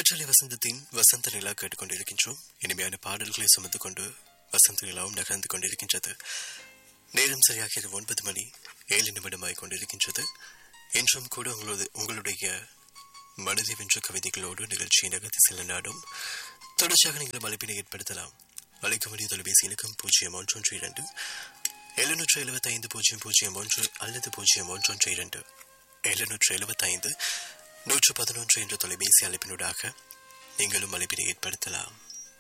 காற்றலை வசந்தத்தின் வசந்த நிலா கேட்டுக்கொண்டிருக்கின்றோம் இனிமையான பாடல்களை சுமந்து கொண்டு வசந்த நிலாவும் நகர்ந்து கொண்டிருக்கின்றது நேரம் சரியாக இரவு ஒன்பது மணி ஏழு நிமிடமாய் கொண்டிருக்கின்றது என்றும் கூட உங்களது உங்களுடைய மனதை வென்ற கவிதைகளோடு நிகழ்ச்சியை நகர்த்தி செல்ல நாடும் தொடர்ச்சியாக நீங்கள் அழைப்பினை ஏற்படுத்தலாம் அழைக்க வேண்டிய தொலைபேசி இலக்கம் பூஜ்ஜியம் ஒன்றொன்று இரண்டு எழுநூற்று எழுபத்தைந்து பூஜ்ஜியம் பூஜ்ஜியம் ஒன்று அல்லது பூஜ்ஜியம் ஒன்றொன்று இரண்டு எழுநூற்று எழுபத்தைந்து நூற்று பதினொன்று என்ற தொலைபேசி அழைப்பினூடாக நீங்களும் அழைப்பினை ஏற்படுத்தலாம்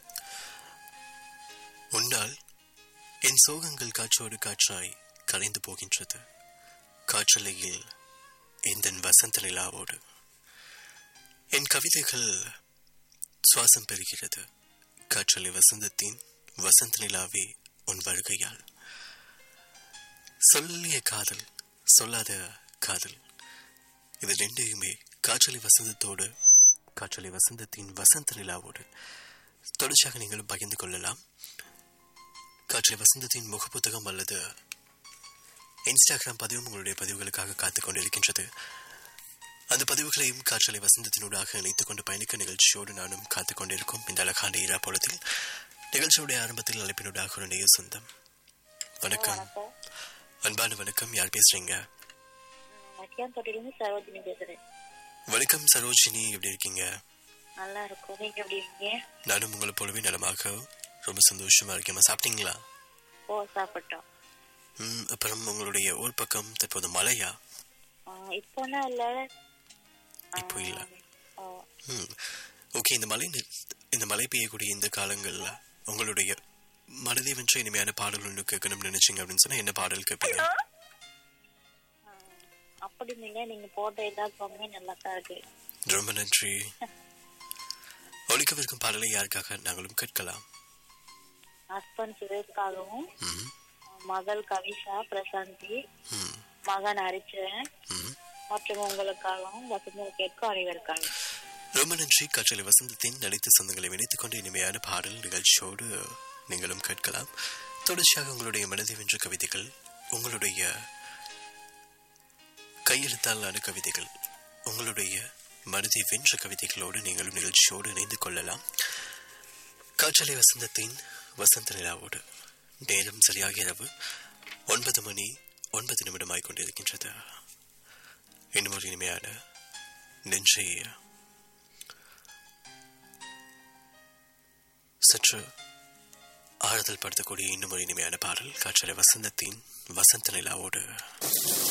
உன்னால் என் சோகங்கள் காற்றோடு காற்றாய் கரைந்து போகின்றது காற்றலையில் இந்த வசந்த நிலாவோடு என் கவிதைகள் சுவாசம் பெறுகிறது காற்றலை வசந்தத்தின் வசந்த நிலாவே உன் வருகையால் சொல்லிய காதல் சொல்லாத காதல் இது ரெண்டையுமே காற்றலை வசந்தத்தோடு காற்றலை வசந்தத்தின் வசந்த நிலாவோடு தொடர்ச்சியாக நீங்களும் பகிர்ந்து கொள்ளலாம் காற்றலை வசந்தத்தின் முகப்புத்தகம் அல்லது இன்ஸ்டாகிராம் பதிவும் உங்களுடைய பதிவுகளுக்காக காத்துக் கொண்டிருக்கின்றது அந்த பதிவுகளையும் காற்றலை வசந்தத்தினூடாக இணைத்துக் கொண்டு பயணிக்க நிகழ்ச்சியோடு நானும் காத்துக் கொண்டிருக்கும் இந்த அழகான ஈரா பொழுதில் நிகழ்ச்சியுடைய ஆரம்பத்தில் அழைப்பினூடாக ஒரு நேய சொந்தம் வணக்கம் வணக்கம் அன்பான வணக்கம் யார் பேசுறீங்க மத்தியானத்தோட்டிலிருந்து சரோஜினி பேசுறேன் வணக்கம் சரோஜினி எப்படி இருக்கீங்க நல்லா இருக்கும் நீங்க எப்படி இருக்கீங்க நானும் உங்களை போலவே நலமாக ரொம்ப சந்தோஷமா இருக்கேன் சாப்பிட்டீங்களா ஓ சாப்பிட்டோம் ம், அப்புறம் உங்களுடைய ஊர் பக்கம் தற்போது மழையா ஆஹ் இப்போனா இல்ல இப்போ இல்ல ஓ, ம் ஓகே இந்த மழை நி- இந்த மழை பெய்யக்கூடிய இந்த காலங்கள்ல உங்களுடைய மனதை வென்ற இனிமையான பாடல் ஒன்று கேட்கணும்னு நினைச்சீங்க அப்படின்னு சொன்னா என்ன பாடல் கேட்பீங்க அப்படி இல்ல நீங்க போட்ட எல்லா சாங்குமே நல்லா தான் இருக்கு ரொம்ப நன்றி ஒழிக்கவிருக்கும் பாடலை யாருக்காக நாங்களும் கேட்கலாம் ஹஸ்பண்ட் சுரேஷ்காகவும் ம் மகள் கவிஷா பிரசாந்தி ம் மகன் ஹரிச்சரன் ம் மற்றும் உங்களுக்காகவும் வசந்த கேட்கும் அனைவருக்காகவும் ரொம்ப நன்றி காற்றலை வசந்தத்தின் நடித்த சொந்தங்களை இணைத்துக் கொண்டு இனிமையான பாடல் நிகழ்ச்சியோடு நீங்களும் கேட்கலாம் தொடர்ச்சியாக உங்களுடைய மனதை வென்ற கவிதைகள் உங்களுடைய கையெழுத்தாலான கவிதைகள் உங்களுடைய மனதை வென்ற கவிதைகளோடு நீங்களும் நிகழ்ச்சியோடு இணைந்து கொள்ளலாம் காற்றலை வசந்தத்தின் வசந்த நிலாவோடு நேரம் சரியாக இரவு ஒன்பது மணி ஒன்பது நிமிடமாய் கொண்டிருக்கின்றது இன்னும் ஒரு இனிமையான நெஞ்சை சற்று ஆறுதல் படுத்தக்கூடிய இன்னும் ஒரு இனிமையான பாடல் காற்றலை வசந்தத்தின் வசந்த நிலாவோடு